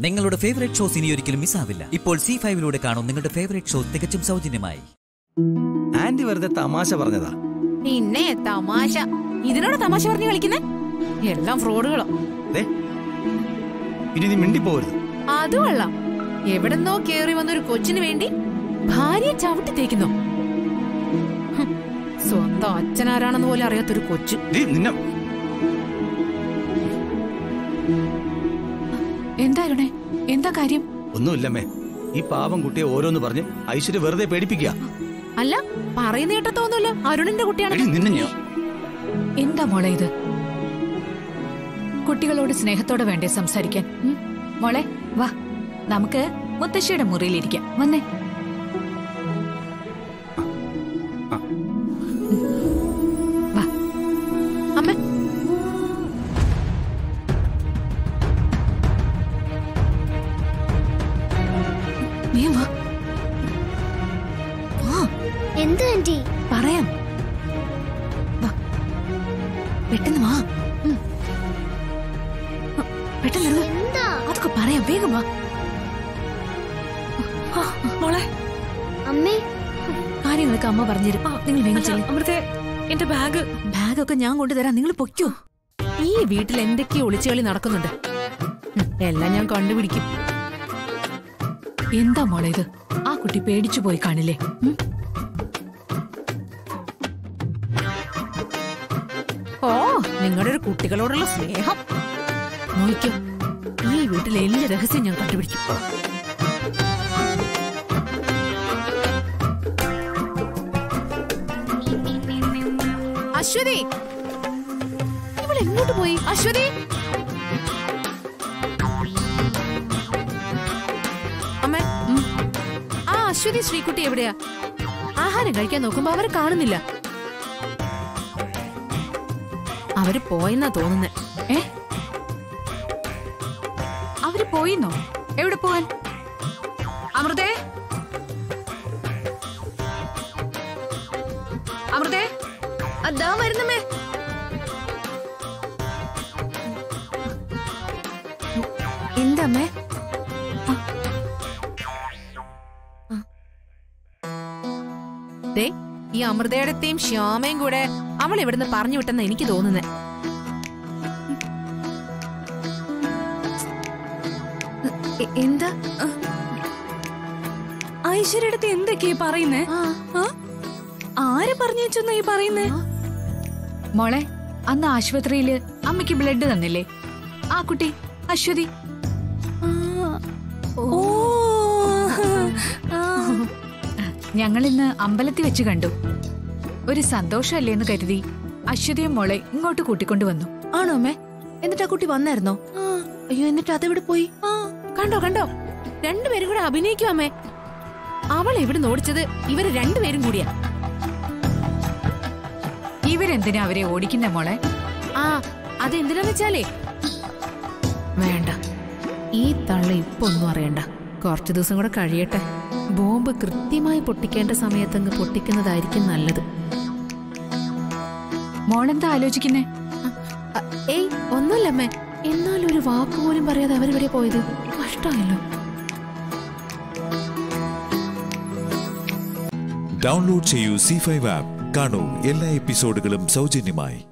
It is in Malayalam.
നിങ്ങളുടെ ഫേവറേറ്റ് ഷോസ് ഇനി ഒരിക്കലും മിസ്സാവില്ല ഇപ്പോൾ സി ഫൈവിലൂടെ കാണും നിങ്ങളുടെ ഫേവറേറ്റ് ഷോ തികച്ചും സൗജന്യമായി ആന്റി വെറുതെ തമാശ പറഞ്ഞതാ പിന്നെ തമാശ ഇതിനോട് തമാശ പറഞ്ഞ് കളിക്കുന്നേ എല്ലാം ഫ്രോഡുകളോ ദേ ഇനി നീ മിണ്ടിപ്പോരുത് അത് കൊള്ളാം എവിടെന്നോ കേറി വന്നൊരു കൊച്ചിന് വേണ്ടി ഭാര്യയെ ചവിട്ടി തേക്കുന്നു ഹും, സ്വന്തം അച്ഛനാരാണെന്ന് പോലും അറിയാത്തൊരു കൊച്ചു ദേ, നിന്നെ എന്താ അരുണേ എന്താ കാര്യം ഒന്നുമില്ലമ്മേ ഈ പാവം കുട്ടിയെ ഓരോന്ന് പറഞ്ഞ് ഐശ്വര്യ വെറുതെ പേടിപ്പിക്കുക അല്ല പറയുന്ന കേട്ടത്തോന്നുമല്ല അരുണിന്റെ കുട്ടിയാണ് എടി നിന്നെ ഞാൻ എന്താ മോളെ ഇത് കുട്ടികളോട് സ്നേഹത്തോടെ വേണ്ടേ സംസാരിക്കാൻ ഉം? മോളെ വാ നമുക്ക് മുത്തശ്ശിയുടെ മുറിയിലിരിക്കാം വന്നേ വാ അമ്മ നീ വാ എന്താ ആന്റി പറയാം വാ പെട്ടെന്ന് വാ ഉം. പെട്ടെന്ന് ഇറങ്ങ്. എന്താ അതൊക്കെ പറയാം വേഗം വാ ആ, മോളെ അമ്മേ കാര്യങ്ങളൊക്കെ അമ്മ പറഞ്ഞുതരും നിങ്ങൾ വേഗം ചെല്ല്. അമൃതേ എന്റെ ബാഗ് ബാഗൊക്കെ ഞാൻ കൊണ്ടുതരാം നിങ്ങൾ പൊയ്ക്കോ ഈ വീട്ടിൽ എന്തൊക്കെയോ ഒളിച്ചുകളി നടക്കുന്നുണ്ട് ഹും, എല്ലാം ഞാൻ കണ്ടുപിടിക്കും എന്താ മോളെ ഇത് ആ കുട്ടി പേടിച്ചു പോയി കാണില്ലേ ഉം? ഓ നിങ്ങളുടെ ഒരു കുട്ടികളോടുള്ള സ്നേഹം നോക്കിയോ ഈ വീട്ടിലെ എല്ലാ രഹസ്യം ഞാൻ കണ്ടുപിടിക്കും അശ്വതി ഇവൾ എങ്ങോട്ട് പോയി അശ്വതി അമ്മേ ഉം. ആ അശ്വതി ശ്രീകുട്ടി എവിടെയാ ആഹാരം കഴിക്കാൻ നോക്കുമ്പോ അവരെ കാണുന്നില്ല അവര് പോയെന്നാ തോന്നുന്നേ ഏ അവര് പോയിന്നോ എവിടെ പോവാൻ അമൃതേ അമൃതേ അതാ വരുന്നമ്മേ എന്താ അമ്മേ ദേ ഈ അമൃതയുടെയും ശ്യാമയും കൂടെ അവൾ ഇവിടുന്ന് പറഞ്ഞു വിട്ടെന്ന് എനിക്ക് തോന്നുന്നേ എ- എന്താ ഐശ്വര്യടുത്ത് എന്തൊക്കെയാ പറയുന്നേ ആ? ആര് പറഞ്ഞു വെച്ചെന്നാ ഈ പറയുന്നേ മോളെ അന്ന് ആശുപത്രിയില് അമ്മയ്ക്ക് ബ്ലഡ് തന്നില്ലേ ആ കുട്ടി അശ്വതി ഓ ഞങ്ങൾ ഇന്ന് അമ്പലത്തിൽ വെച്ച് കണ്ടു ഒരു സന്തോഷമല്ലേ എന്ന് കരുതി അശ്വതിയും മോളെ ഇങ്ങോട്ട് കൂട്ടിക്കൊണ്ടു വന്നു ആണോ അമ്മേ എന്നിട്ട് ആ കുട്ടി വന്നായിരുന്നോ അയ്യോ എന്നിട്ട് അതെവിടെ പോയി കണ്ടോ കണ്ടോ രണ്ടുപേരും കൂടെ അഭിനയിക്കും അമ്മേ അവൾ എവിടെ ഓടിച്ചത് ഇവര് രണ്ടുപേരും കൂടിയാ ഇവരെന്തിനാ അവരെ ഓടിക്കുന്ന മോളെ ആ അതെന്തിനാന്ന് വെച്ചാലേ വേണ്ട ഈ തള്ള ഇപ്പൊ ഒന്നും അറിയണ്ട കുറച്ചു ദിവസം കൂടെ കഴിയട്ടെ ബോംബ് കൃത്യമായി പൊട്ടിക്കേണ്ട സമയത്തങ്ങ് പൊട്ടിക്കുന്നതായിരിക്കും നല്ലത് മോളെന്താ ആലോചിക്കുന്നേ അ, ഏയ് ഒന്നുമില്ലമ്മേ എന്നാലും ഒരു വാക്ക് പോലും പറയാതെ അവരെവിടെ പോയത് കഷ്ടമായല്ലോ ഡൗൺലോഡ് ചെയ്യൂ സി ഫൈവ് ആപ്പ് കാണൂ എല്ലാ എപ്പിസോഡുകളും സൗജന്യമായി